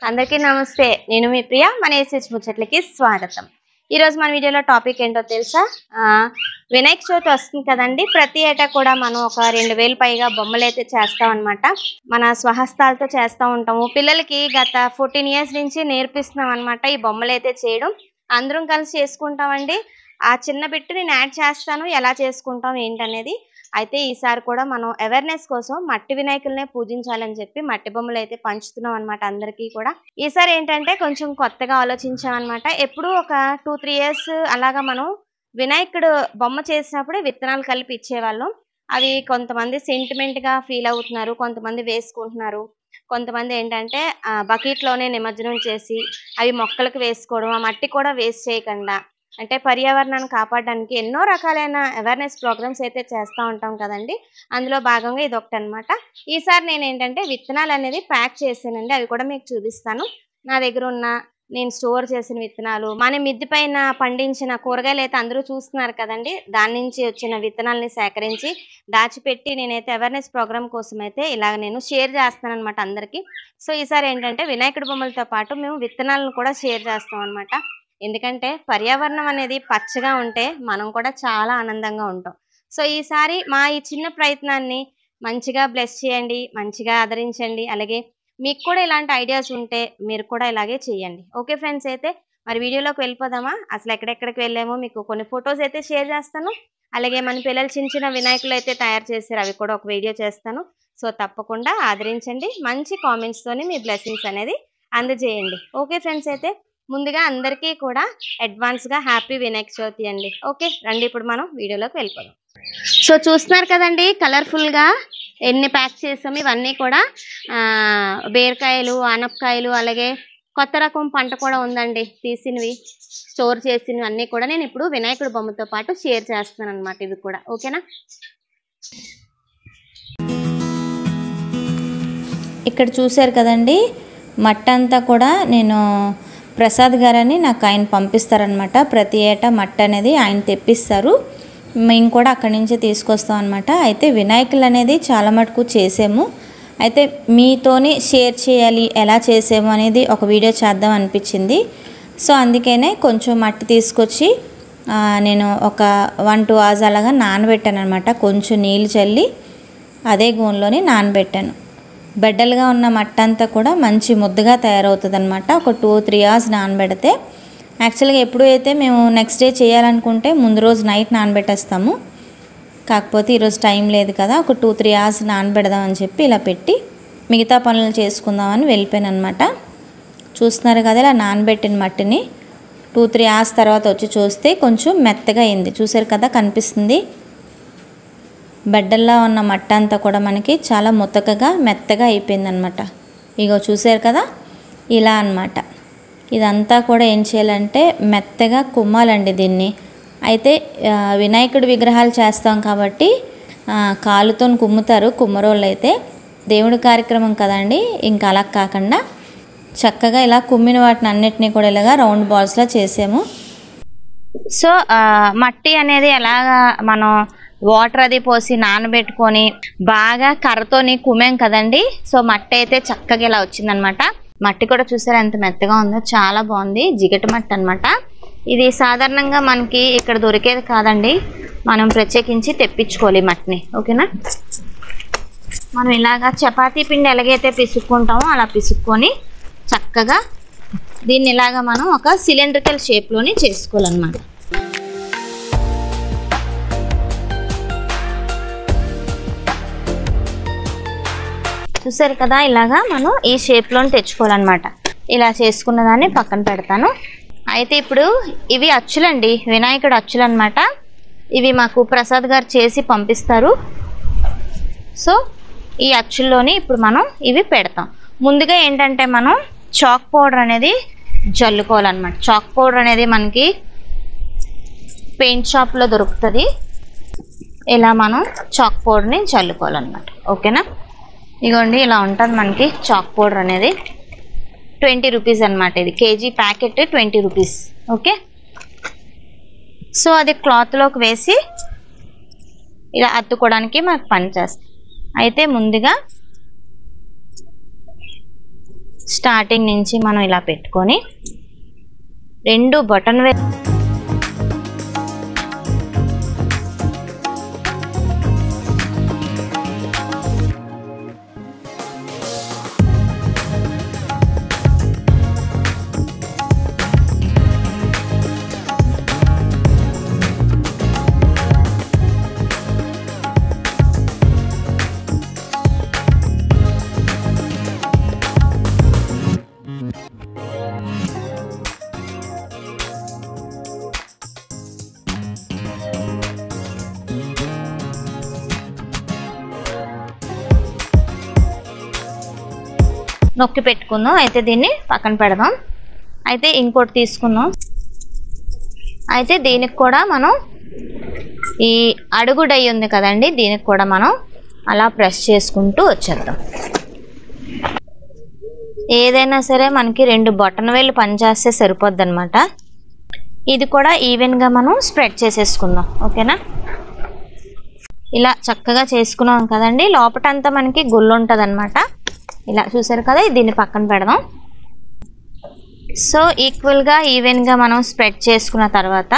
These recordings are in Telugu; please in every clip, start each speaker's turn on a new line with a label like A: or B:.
A: అందరికీ నమస్తే నేను మీ ప్రియ మన ఏసెస్ ముచ్చట్లకి స్వాగతం ఈ రోజు మన వీడియోలో టాపిక్ ఏంటో తెలుసా ఆ, వినాయక చవితి వస్తుంది కదండి ప్రతి ఏటా కూడా మనం ఒక రెండు వేలు పైగా బొమ్మలు అయితే చేస్తాం అనమాట మన స్వహస్తాలతో చేస్తూ ఉంటాము పిల్లలకి గత ఫోర్టీన్ ఇయర్స్ నుంచి నేర్పిస్తున్నాం అనమాట ఈ బొమ్మలు అయితే చేయడం అందరం కలిసి చేసుకుంటామండి ఆ చిన్న బిట్టు నేను యాడ్ చేస్తాను ఎలా చేసుకుంటాం ఏంటనేది అయితే ఈసారి కూడా మనం అవేర్నెస్ కోసం మట్టి వినాయకులనే పూజించాలని చెప్పి మట్టి బొమ్మలు అయితే పంచుతున్నాం అనమాట అందరికీ కూడా ఈసారి ఏంటంటే కొంచెం కొత్తగా ఆలోచించాం అనమాట ఎప్పుడు ఒక టూ త్రీ ఇయర్స్ అలాగా మనం వినాయకుడు బొమ్మ చేసినప్పుడే విత్తనాలు కలిపి ఇచ్చేవాళ్ళం అవి కొంతమంది సెంటిమెంట్ గా ఫీల్ అవుతున్నారు కొంతమంది వేసుకుంటున్నారు కొంతమంది ఏంటంటే ఆ, bucket లోనే నిమజ్జనం చేసి అవి మొక్కలకు వేసుకోవడం ఆ మట్టి కూడా వేస్ట్ చేయకుండా అంటే పర్యావరణాన్ని కాపాడడానికి ఎన్నో రకాలైన అవేర్నెస్ ప్రోగ్రామ్స్ అయితే చేస్తూ ఉంటాం కదండి అందులో భాగంగా ఇది ఒకటి అనమాట ఈసారి నేను ఏంటంటే విత్తనాలు అనేది ప్యాక్ చేసానండి అవి కూడా మీకు చూపిస్తాను నా దగ్గర ఉన్న నేను స్టోర్ చేసిన విత్తనాలు మన మిద్ది పైన పండించిన కూరగాయలు అయితే అందరూ చూస్తున్నారు కదండి దాని నుంచి వచ్చిన విత్తనాలని సేకరించి దాచిపెట్టి నేనైతే అవేర్నెస్ ప్రోగ్రామ్ కోసం అయితే ఇలాగ నేను షేర్ చేస్తాను అనమాట అందరికీ సో ఈసారి ఏంటంటే వినాయకుడి బొమ్మలతో పాటు మేము విత్తనాలను కూడా షేర్ చేస్తాం అనమాట ఎందుకంటే పర్యావరణం అనేది పచ్చగా ఉంటే మనం కూడా చాలా ఆనందంగా ఉంటాం సో ఈసారి మా ఈ చిన్న ప్రయత్నాన్ని మంచిగా బ్లెస్ చేయండి మంచిగా ఆదరించండి అలాగే మీకు కూడా ఇలాంటి ఐడియాస్ ఉంటే మీరు కూడా ఇలాగే చేయండి ఓకే ఫ్రెండ్స్ అయితే మరి వీడియోలోకి వెళ్ళిపోదామా అసలు ఎక్కడెక్కడికి వెళ్ళామో మీకు కొన్ని ఫొటోస్ అయితే షేర్ చేస్తాను అలాగే మన పిల్లలు చిన్న చిన్న వినాయకులు అయితే తయారు చేశారు అవి కూడా ఒక వీడియో చేస్తాను సో తప్పకుండా ఆదరించండి మంచి comments తోని మీ బ్లెస్సింగ్స్ అనేది అందజేయండి ఓకే ఫ్రెండ్స్ అయితే ముందుగా అందరికీ కూడా అడ్వాన్స్ గా హ్యాపీ వినాయక చవితి అండి ఓకే రండి ఇప్పుడు మనం వీడియోలోకి వెళ్ళిపోదాం సో చూస్తున్నారు కదండి కలర్ఫుల్ గా ఎన్ని ప్యాక్ చేసాము ఇవన్నీ కూడా ఆ బీరకాయలు ఆనపకాయలు అలాగే కొత్త రకం పంట కూడా ఉందండి తీసినవి స్టోర్ చేసినవి అన్నీ కూడా నేను ఇప్పుడు వినాయకుడి బొమ్మతో పాటు షేర్ చేస్తున్నాను అనమాట ఇవి కూడా ఓకేనా
B: ఇక్కడ చూశారు కదండి మట్టి అంతా కూడా నేను ప్రసాద్ గారని నాకు ఆయన పంపిస్తారనమాట ప్రతి ఏటా మట్టి అనేది ఆయన తెప్పిస్తారు మేము కూడా అక్కడి నుంచే తీసుకొస్తాం అనమాట అయితే వినాయకులు అనేది చాలా మటుకు చేసాము అయితే మీతోని షేర్ చేయాలి ఎలా చేసాము అనేది ఒక వీడియో చేద్దాం అనిపించింది సో అందుకనే కొంచెం మట్టి తీసుకొచ్చి ఆ, నేను ఒక వన్ టూ అవర్స్ అలాగా నానబెట్టాను అనమాట కొంచెం నీళ్ళు చల్లి అదే గోన్లోని నానబెట్టాను బెడ్డలుగా ఉన్న మట్టి అంతా కూడా మంచి ముద్దగా తయారవుతుంది అనమాట ఒక టూ త్రీ అవర్స్ నానబెడితే యాక్చువల్గా ఎప్పుడు అయితే మేము నెక్స్ట్ డే చేయాలనుకుంటే ముందు రోజు నైట్ నానబెట్టేస్తాము కాకపోతే ఈరోజు టైం లేదు కదా ఒక టూ త్రీ అవర్స్ నానబెడదామని చెప్పి ఇలా పెట్టి మిగతా పనులు చేసుకుందామని వెళ్ళిపోయాను అనమాట చూస్తున్నారు కదా ఇలా నానబెట్టిన మట్టిని టూ త్రీ అవర్స్ తర్వాత వచ్చి చూస్తే కొంచెం మెత్తగా అయింది చూసారు కదా కనిపిస్తుంది బెడ్డల్లా ఉన్న మట్టి అంతా కూడా మనకి చాలా ముతకగా మెత్తగా అయిపోయిందనమాట ఇగో చూసారు కదా ఇలా అన్నమాట ఇదంతా కూడా ఏం చేయాలంటే మెత్తగా కుమ్మాలండి దీన్ని అయితే ఆ, వినాయకుడి విగ్రహాలు చేస్తాం కాబట్టి ఆ, కాలుతో కుమ్ముతారు కుమ్మరోళ్ళు అయితే దేవుడి కార్యక్రమం కదండి ఇంకా అలా కాకుండా చక్కగా ఇలా కుమ్మిన వాటిని అన్నిటినీ కూడా ఇలాగా రౌండ్ బాల్స్లా చేసాము
A: సో ఆ, మట్టి అనేది ఎలాగా మనం వాటర్ అది పోసి నానబెట్టుకొని బాగా కర్రతోని కుమాం కదండి సో మట్టి అయితే చక్కగా ఇలా వచ్చిందనమాట మట్టి కూడా చూసారా ఎంత మెత్తగా ఉందో చాలా బాగుంది జిగట మట్టి అన్నమాట ఇది సాధారణంగా మనకి ఇక్కడ దొరికేది కాదండి మనం ప్రత్యేకించి తెప్పించుకోవాలి ఈ మట్టిని ఓకేనా మనం ఇలాగా చపాతీ పిండి ఎలాగైతే పిసుక్కుంటామో అలా పిసుక్కొని చక్కగా దీన్ని ఇలాగా మనం ఒక సిలిండ్రికల్ షేప్లోని చేసుకోవాలన్నమాట చూసారు కదా ఇలాగా మనం ఈ షేప్లోని తెచ్చుకోవాలన్నమాట ఇలా చేసుకున్న దాన్ని పక్కన పెడతాను అయితే ఇప్పుడు ఇవి అచ్చులండి వినాయకుడు అచ్చులు అనమాట ఇవి మాకు ప్రసాద్ గారు చేసి పంపిస్తారు సో ఈ అచ్చుల్లోని ఇప్పుడు మనం ఇవి పెడతాం ముందుగా ఏంటంటే మనం చాక్ పౌడర్ అనేది జల్లుకోవాలన్నమాట చాక్ పౌడర్ అనేది మనకి పెయింట్ షాప్లో దొరుకుతుంది ఇలా మనం చాక్ పౌడర్ని చల్లుకోవాలన్నమాట ఓకేనా ఇగోండి ఇలా ఉంటుంది మనకి చాక్ పౌడర్ అనేది ట్వంటీ రూపీస్ అన్నమాట ఇది KG packet twenty rupees okay so అది క్లాత్లోకి వేసి ఇలా అత్తుకోవడానికి మనకు పని చేస్తుంది అయితే ముందుగా స్టార్టింగ్ నుంచి మనం ఇలా పెట్టుకొని రెండు బటన్ వే నొక్కి పెట్టుకుందాం అయితే దీన్ని పక్కన పెడదాం అయితే ఇంకోటి తీసుకుందాం అయితే దీనికి కూడా మనం ఈ అడుగు డై ఉంది కదండి దీనికి కూడా మనం అలా ప్రెస్ చేసుకుంటూ వచ్చేద్దాం ఏదైనా సరే మనకి రెండు బొటన వేలు పనిచేస్తే సరిపోద్ది అనమాట ఇది కూడా ఈవెన్గా మనం స్ప్రెడ్ చేసేసుకుందాం ఓకేనా ఇలా చక్కగా చేసుకున్నాం కదండి లోపటంతా మనకి గుళ్ళు ఉంటుంది ఇలా చూసారు కదా దీన్ని పక్కన పెడదాం సో ఈక్వల్గా ఈవెన్గా మనం స్ప్రెడ్ చేసుకున్న తర్వాత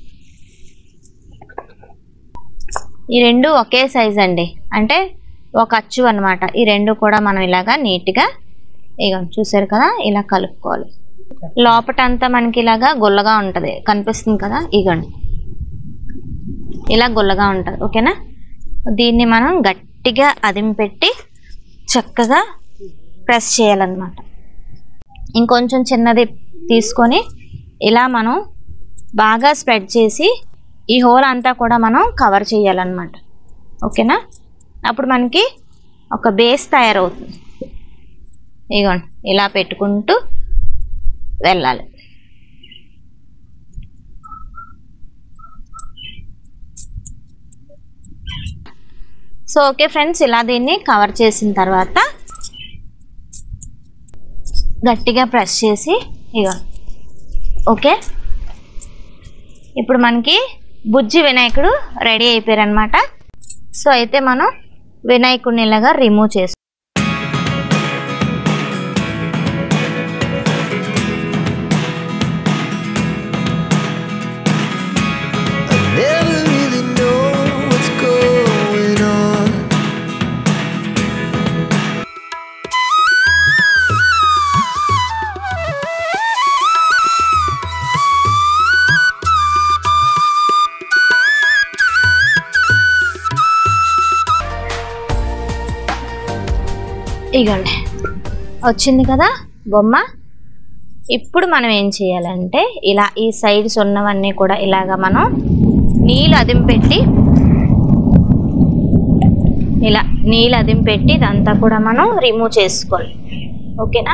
A: ఈ రెండు ఒకే సైజ్ అండి అంటే ఒక అచ్చు అన్నమాట ఈ రెండు కూడా మనం ఇలాగా నీట్గా ఇక చూసారు కదా ఇలా కలుపుకోవాలి లోపటంతా మనకి ఇలాగా గుల్లగా ఉంటుంది కనిపిస్తుంది కదా ఇగండి ఇలా గుల్లగా ఉంటుంది ఓకేనా దీన్ని మనం గట్టిగా అదింపెట్టి చక్కగా ప్రెస్ చేయాలన్నమాట ఇంకొంచెం చిన్నది తీసుకొని ఇలా మనం బాగా స్ప్రెడ్ చేసి ఈ హోల్ అంతా కూడా మనం కవర్ చేయాలన్నమాట ఓకేనా అప్పుడు మనకి ఒక బేస్ తయారవుతుంది ఇగోండి ఇలా పెట్టుకుంటూ వెళ్ళాలి సో ఓకే ఫ్రెండ్స్ ఇలా దీన్ని కవర్ చేసిన తర్వాత గట్టిగా ప్రెస్ చేసి ఇక ఓకే ఇప్పుడు మనకి బుజ్జి వినాయకుడు రెడీ అయిపోయారు అనమాట సో అయితే మనం వినాయకుడిని ఇలాగా రిమూవ్ చేస్తాం
C: I never really know what's going on.
A: ఇగోండి వచ్చింది కదా బొమ్మ ఇప్పుడు మనం ఏం చేయాలంటే ఇలా ఈ సైడ్స్ ఉన్నవన్నీ కూడా ఇలాగా మనం నీళ్ళు అదింపెట్టి ఇలా నీళ్ళు అదింపెట్టి ఇదంతా కూడా మనం రిమూవ్ చేసుకోవాలి ఓకేనా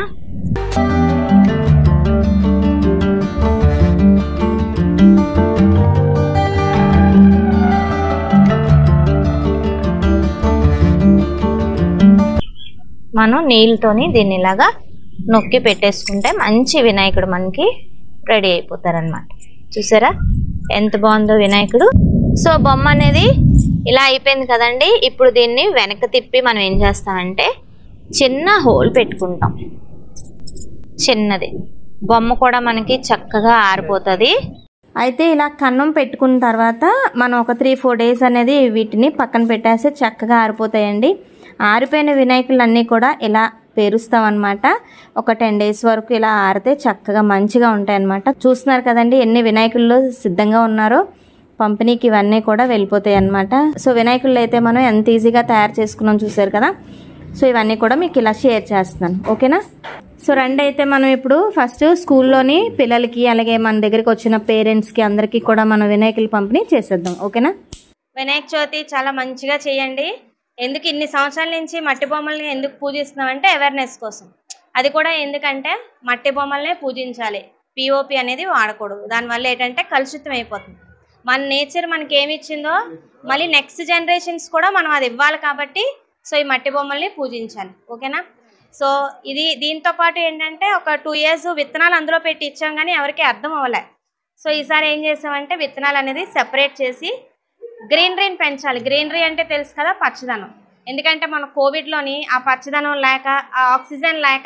A: మనం నీళ్ళతోని దీన్ని ఇలాగా నొక్కి పెట్టేసుకుంటే మంచి వినాయకుడు మనకి రెడీ అయిపోతారనమాట చూసారా ఎంత బాగుందో వినాయకుడు సో బొమ్మ అనేది ఇలా అయిపోయింది కదండి ఇప్పుడు దీన్ని వెనక్కి తిప్పి మనం ఏం చేస్తామంటే చిన్న హోల్ పెట్టుకుంటాం చిన్నది బొమ్మ కూడా మనకి చక్కగా ఆరిపోతుంది
B: అయితే ఇలా కన్నం పెట్టుకున్న తర్వాత మనం ఒక త్రీ ఫోర్ డేస్ అనేది వీటిని పక్కన పెట్టేస్తే చక్కగా ఆరిపోతాయండి ఆరిపోయిన వినాయకులన్నీ కూడా ఇలా పేరుస్తాం అనమాట ఒక టెన్ డేస్ వరకు ఇలా ఆరితే చక్కగా మంచిగా ఉంటాయి అనమాట చూస్తున్నారు కదండి ఎన్ని వినాయకులు సిద్ధంగా ఉన్నారో పంపిణీకి ఇవన్నీ కూడా వెళ్ళిపోతాయి అనమాట సో వినాయకులు అయితే మనం ఎంత ఈజీగా తయారు చేసుకున్నాం చూసారు కదా సో ఇవన్నీ కూడా మీకు ఇలా షేర్ చేస్తున్నాను ఓకేనా సో రండి అయితే మనం ఇప్పుడు ఫస్ట్ స్కూల్లోని పిల్లలకి అలాగే మన దగ్గరికి వచ్చిన పేరెంట్స్కి అందరికీ కూడా మనం వినాయకులు పంపిణీ చేసేద్దాం ఓకేనా
A: వినాయక చవితి చాలా మంచిగా చేయండి ఎందుకు ఇన్ని సంవత్సరాల నుంచి మట్టి బొమ్మల్ని ఎందుకు పూజిస్తున్నామంటే అవేర్నెస్ కోసం అది కూడా ఎందుకంటే మట్టి బొమ్మల్నే పూజించాలి పిఓపి అనేది వాడకూడదు దానివల్ల ఏంటంటే కలుషితం అయిపోతుంది మన నేచర్ మనకి ఏమి ఇచ్చిందో మళ్ళీ నెక్స్ట్ జనరేషన్స్ కూడా మనం అది ఇవ్వాలి కాబట్టి సో ఈ మట్టి బొమ్మల్ని పూజించాలి ఓకేనా సో ఇది దీంతో పాటు ఏంటంటే ఒక టూ ఇయర్స్ విత్తనాలు అందులో పెట్టి ఇచ్చాం కానీ ఎవరికి అర్థం అవ్వలే సో ఈసారి ఏం చేసామంటే విత్తనాలు అనేది సెపరేట్ చేసి గ్రీనరీని పెంచాలి గ్రీనరీ అంటే తెలుసు కదా పచ్చదనం ఎందుకంటే మన కోవిడ్లోని ఆ పచ్చదనం లేక ఆ ఆక్సిజన్ లేక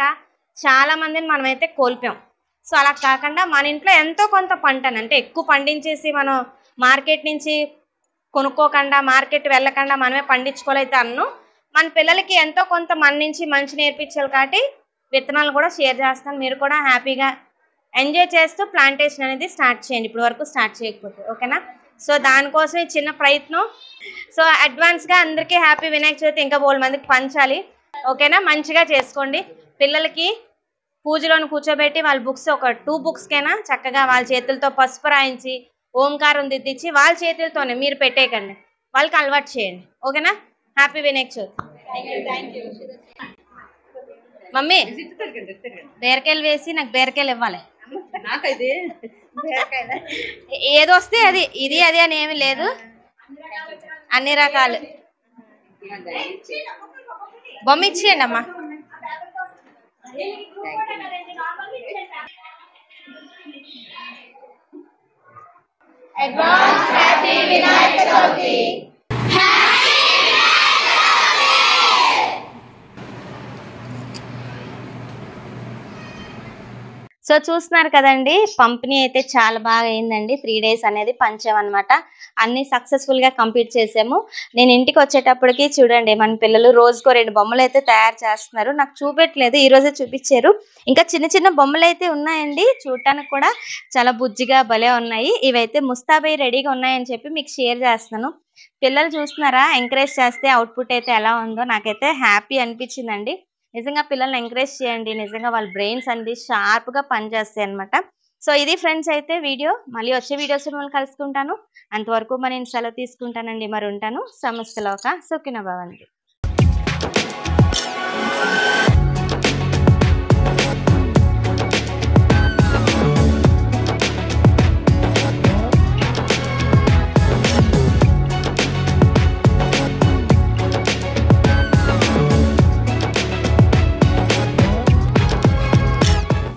A: చాలా మందిని మనమైతే కోల్పోయాం సో అలా కాకుండా మన ఇంట్లో ఎంతో కొంత పంటను అంటే ఎక్కువ పండించేసి మనం మార్కెట్ నుంచి కొనుక్కోకుండా మార్కెట్ వెళ్ళకుండా మనమే పండించుకోలేతే అన్ను మన పిల్లలకి ఎంతో కొంత మన నుంచి మంచి నేర్పించాలి కాబట్టి విత్తనాలు కూడా షేర్ చేస్తాను మీరు కూడా హ్యాపీగా ఎంజాయ్ చేస్తూ ప్లాంటేషన్ అనేది స్టార్ట్ చేయండి ఇప్పుడు వరకు స్టార్ట్ చేయకపోతే ఓకేనా సో దానికోసం ఈ చిన్న ప్రయత్నం సో అడ్వాన్స్గా అందరికీ హ్యాపీ వినాయక చవితి ఇంకా బోల్ మందికి పంచాలి ఓకేనా మంచిగా చేసుకోండి పిల్లలకి పూజలోని కూర్చోబెట్టి వాళ్ళ బుక్స్ ఒక టూ బుక్స్కైనా చక్కగా వాళ్ళ చేతులతో పసుపు రాయించి ఓంకారం దిద్దించి వాళ్ళ చేతులతోనే మీరు పెట్టేయకండి వాళ్ళకి అలవాటు చేయండి ఓకేనా హ్యాపీ వినాయక చవితి మమ్మీ బీరకాయలు వేసి నాకు బీరకాయలు ఇవ్వాలి ఏ- ఏది వస్తే అది ఇది అది అని ఏమి లేదు అన్ని రకాలు బొమ్మ ఇచ్చేయండి అమ్మా సో చూస్తున్నారు కదండి పంపిణీ అయితే చాలా బాగా అయిందండి త్రీ డేస్ అనేది పంచామన్నమాట అన్ని సక్సెస్ఫుల్ గా కంప్లీట్ చేసాము నేను ఇంటికి వచ్చేటప్పటికి చూడండి మన పిల్లలు రోజుకో రెండు బొమ్మలు అయితే తయారు చేస్తున్నారు నాకు చూపెట్టలేదు ఈ రోజే చూపించారు ఇంకా చిన్న చిన్న బొమ్మలు అయితే ఉన్నాయండి చూడటానికి కూడా చాలా బుజ్జిగా భలే ఉన్నాయి ఇవైతే ముస్తాబై రెడీగా ఉన్నాయని చెప్పి మీకు షేర్ చేస్తున్నాను పిల్లలు చూస్తున్నారా ఎంకరేజ్ చేస్తే అవుట్పుట్ అయితే ఎలా ఉందో నాకైతే హ్యాపీ అనిపించిందండి నిజంగా పిల్లల్ని ఎంకరేజ్ చేయండి నిజంగా వాళ్ళ బ్రెయిన్స్ అనేది షార్ప్ గా పనిచేస్తాయి అనమాట సో ఇది ఫ్రెండ్స్ అయితే వీడియో మళ్ళీ వచ్చే వీడియోస్ మిమ్మల్ని కలుసుకుంటాను అంతవరకు మరి నేను సెలవు తీసుకుంటానండి మరి ఉంటాను సమస్తలోక సుఖిన భవంతి